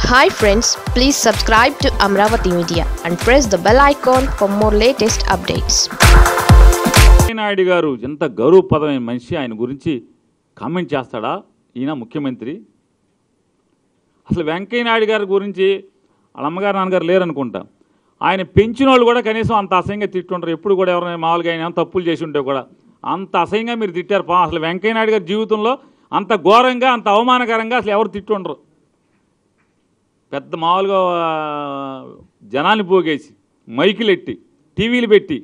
hi friends please subscribe to Amaravati media and press the bell icon for more latest updates Naidu garu ఎంత గౌరవప్రదమైన మనిషి ఆయన గురించి కామెంట్ చేస్తాడా ఈయన ముఖ్యమంత్రి అసలు వెంకయ్య నాయుడు గారి గురించి వాళ్ళ అమ్మగారు నాన్నగారు లేరనుకుంటా ఆయన పెంచిన వాళ్ళు కూడా కనీసం అంత అసహ్యంగా తిట్టుంటారు ఎప్పుడు కూడా ఎవరైనా మామూలుగా ఆయన ఏమైనా తప్పులు చేసి ఉంటే కూడా అంత అసహ్యంగా మీరు తిట్టారు పా అసలు వెంకయ్య నాయుడు గారి జీవితంలో అంత ఘోరంగా అంత అవమానకరంగా అసలు ఎవరు తిట్టుండరు పెద్ద మామూలుగా ఆ, జనాన్ని పోగేసి మైకులు ఎట్టి టీవీలు పెట్టి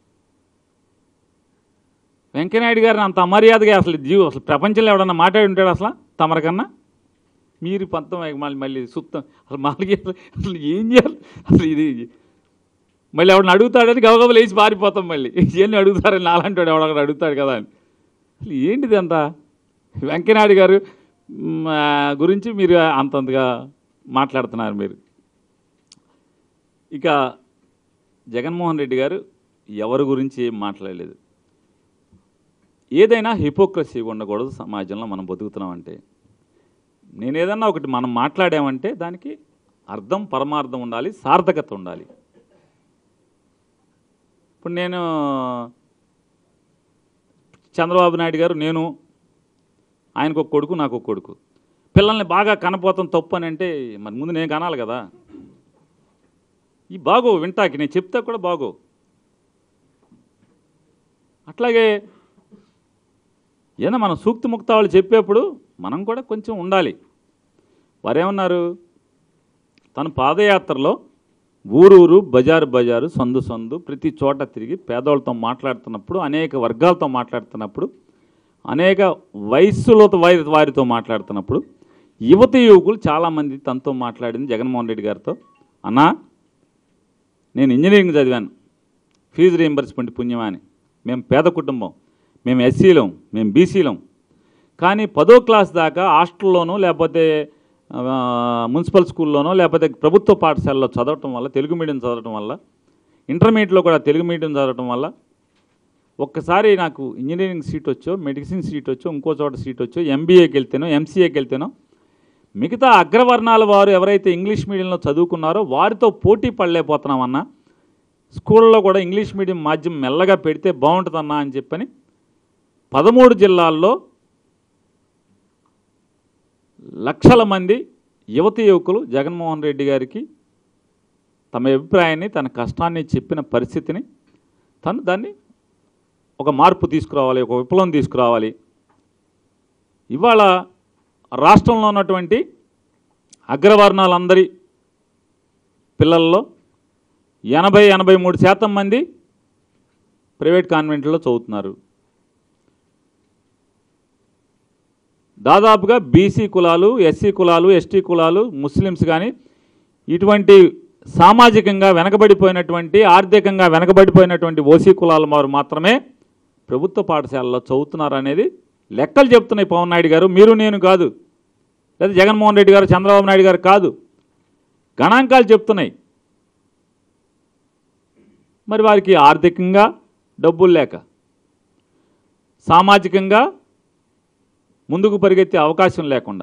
వెంకయ్యనాయుడు గారిని అంత అమర్యాదగా అసలు జీవ అసలు ప్రపంచంలో ఎవడన్నా మాట్లాడి ఉంటాడు అసలు తమరికన్నా మీరు పంతం మళ్ళీ మళ్ళీ సుత్తం అసలు మళ్ళీ అసలు ఏం చేయాలి అసలు ఇది మళ్ళీ ఎవడన్నా అడుగుతాడని గబగబలు వేసి పారిపోతాం మళ్ళీ ఏం అడుగుతారని నాలంటి వాడు ఎవడొకడు అడుగుతాడు కదా అని అసలు ఏంటిది అంత వెంకయ్యనాయుడు గారు మ్, ఆ, గురించి మీరు అంతంతగా మాట్లాడుతున్నారు మీరు ఇక జగన్మోహన్ రెడ్డి గారు ఎవరి గురించి ఏం మాట్లాడలేదు ఏదైనా హిపోక్రసీ ఉండకూడదు సమాజంలో మనం బతుకుతున్నామంటే నేను ఏదన్నా ఒకటి మనం మాట్లాడామంటే దానికి అర్థం పరమార్థం ఉండాలి సార్థకత ఉండాలి ఇప్పుడు నేను చంద్రబాబు నాయుడు గారు నేను ఆయనకు ఒక కొడుకు నాకు ఒక కొడుకు పిల్లల్ని బాగా కనపోతాం తప్పు అని అంటే మరి ముందు నేను కనాలి కదా ఈ బాగో వింటాకి నేను చెప్తే కూడా బాగో అట్లాగే ఏదైనా మనం సూక్తి ముక్త వాళ్ళు చెప్పేప్పుడు మనం కూడా కొంచెం ఉండాలి వారేమన్నారు తన పాదయాత్రలో ఊరూరు బజారు బజారు సందు సందు ప్రతి చోట తిరిగి పేదవాళ్ళతో మాట్లాడుతున్నప్పుడు అనేక వర్గాలతో మాట్లాడుతున్నప్పుడు అనేక వయస్సులతో వారి వారితో మాట్లాడుతున్నప్పుడు యువతి యువకులు చాలామంది తనతో మాట్లాడింది జగన్మోహన్ రెడ్డి గారితో అన్నా నేను ఇంజనీరింగ్ చదివాను ఫీజు రీంబర్స్మెంట్ పుణ్యమా అని మేము పేద కుటుంబం మేము ఎస్సీలం మేము బీసీలం కానీ పదో క్లాస్ దాకా హాస్టల్లోనో లేకపోతే ఆ, మున్సిపల్ స్కూల్లోనో లేకపోతే ప్రభుత్వ పాఠశాలలో చదవటం వల్ల తెలుగు మీడియం చదవటం వల్ల ఇంటర్మీడియట్లో కూడా తెలుగు మీడియం చదవటం వల్ల ఒక్కసారి నాకు ఇంజనీరింగ్ సీట్ వచ్చో మెడిసిన్ సీట్ వచ్చో ఇంకో చోట సీట్ వచ్చో ఎంబీఏకి వెళ్తేనో ఎంసీఏకి వెళ్తేనో మిగతా అగ్రవర్ణాల వారు ఎవరైతే ఇంగ్లీష్ మీడియంలో చదువుకున్నారో వారితో పోటీ పడలేకపోతున్నామన్నా స్కూళ్ళలో కూడా ఇంగ్లీష్ మీడియం మాధ్యమం మెల్లగా పెడితే బాగుంటుందన్నా అని చెప్పని పదమూడు జిల్లాల్లో లక్షల మంది యువతి యువకులు జగన్మోహన్ రెడ్డి గారికి తమ అభిప్రాయాన్ని తన కష్టాన్ని చెప్పిన పరిస్థితిని తను దాన్ని ఒక మార్పు తీసుకురావాలి ఒక విప్లవం తీసుకురావాలి ఇవాళ రాష్ట్రంలో ఉన్నటువంటి అగ్రవర్ణాలందరి పిల్లల్లో ఎనభై ఎనభై మూడు శాతం మంది ప్రైవేట్ కాన్వెంట్లో చదువుతున్నారు దాదాపుగా బీసీ కులాలు ఎస్సీ కులాలు ఎస్టీ కులాలు ముస్లిమ్స్ కానీ ఇటువంటి సామాజికంగా వెనకబడిపోయినటువంటి ఆర్థికంగా వెనకబడిపోయినటువంటి ఓసీ కులాల వారు మాత్రమే ప్రభుత్వ పాఠశాలలో చదువుతున్నారు అనేది లెక్కలు చెప్తున్నాయి పవన్ నాయుడు గారు మీరు నేను కాదు లేదా జగన్మోహన్ రెడ్డి గారు చంద్రబాబు నాయుడు గారు కాదు గణాంకాలు చెప్తున్నాయి మరి వారికి ఆర్థికంగా డబ్బులు లేక సామాజికంగా ముందుకు పరిగెత్తే అవకాశం లేకుండా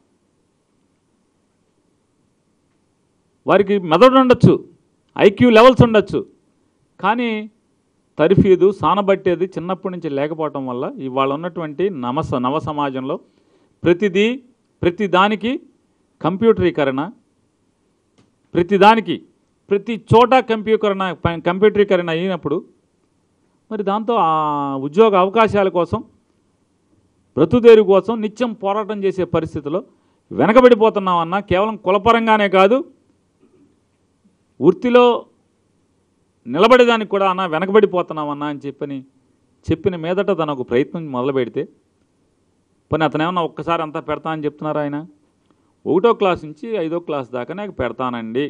వారికి మెదడు ఉండొచ్చు ఐక్యూ లెవెల్స్ ఉండొచ్చు కానీ తరిఫీదు సానబట్టేది చిన్నప్పటి నుంచి లేకపోవటం వల్ల ఇవాళ ఉన్నటువంటి నమస నవ సమాజంలో ప్రతిదీ ప్రతి దానికి కంప్యూటరీకరణ ప్రతిదానికి ప్రతి చోట కంప్యూకరణ ప- కంప్యూటరీకరణ అయినప్పుడు మరి దాంతో ఆ ఉద్యోగ అవకాశాల కోసం బ్రతుదేరు కోసం నిత్యం పోరాటం చేసే పరిస్థితిలో వెనకబడిపోతున్నామన్నా కేవలం కులపరంగానే కాదు వృత్తిలో నిలబడేదానికి కూడా అన్న వెనకబడిపోతున్నామన్నా అని చెప్పని చెప్పిన మీదట తన ఒక ప్రయత్నం మొదలు పెడితే పని అతను ఏమన్నా ఒక్కసారి అంతా పెడతా అని చెప్తున్నారా ఆయన ఒకటో క్లాస్ నుంచి ఐదో క్లాస్ దాకా నాకు పెడతానండి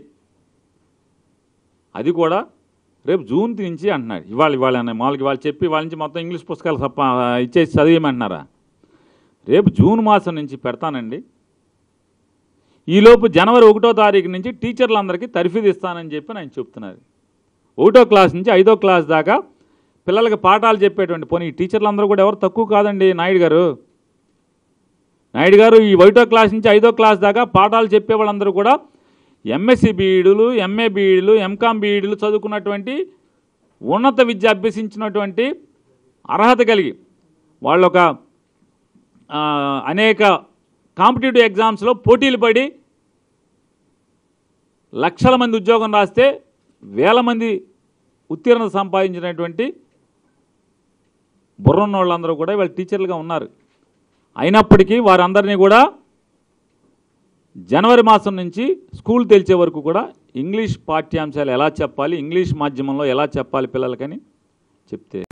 అది కూడా రేపు జూన్ నుంచి అంటున్నాడు ఇవాళ ఇవాళ అనే మామూలుగా ఇవాళ చెప్పి వాళ్ళ నుంచి మొత్తం ఇంగ్లీష్ పుస్తకాలు సప్ప ఇచ్చేసి చదివేయమంటున్నారా రేపు జూన్ మాసం నుంచి పెడతానండి ఈలోపు జనవరి ఒకటో తారీఖు నుంచి టీచర్లందరికీ తరఫీదు ఇస్తానని చెప్పి ఆయన చెప్తున్నారు ఒకటో క్లాస్ నుంచి ఐదో క్లాస్ దాకా పిల్లలకి పాఠాలు చెప్పేటువంటి పోనీ ఈ టీచర్లందరూ కూడా ఎవరు తక్కువ కాదండి నాయుడు గారు నాయుడు గారు ఈ ఒకటో క్లాస్ నుంచి ఐదో క్లాస్ దాకా పాఠాలు చెప్పే వాళ్ళందరూ కూడా ఎంఎస్సి బీఈడులు ఎంఏ బీఈడులు ఎంకామ్ బీఈడులు చదువుకున్నటువంటి ఉన్నత విద్య అభ్యసించినటువంటి అర్హత కలిగి వాళ్ళు ఒక ఆ, అనేక కాంపిటేటివ్ ఎగ్జామ్స్లో పోటీలు పడి లక్షల మంది ఉద్యోగం రాస్తే వేల మంది ఉత్తీర్ణత సంపాదించినటువంటి బుర్రన్న వాళ్ళందరూ కూడా వీళ్ళు టీచర్లుగా ఉన్నారు అయినప్పటికీ వారందరినీ కూడా జనవరి మాసం నుంచి స్కూల్ తెరిచే వరకు కూడా ఇంగ్లీష్ పాఠ్యాంశాలు ఎలా చెప్పాలి ఇంగ్లీష్ మాధ్యమంలో ఎలా చెప్పాలి పిల్లలకని చెప్తే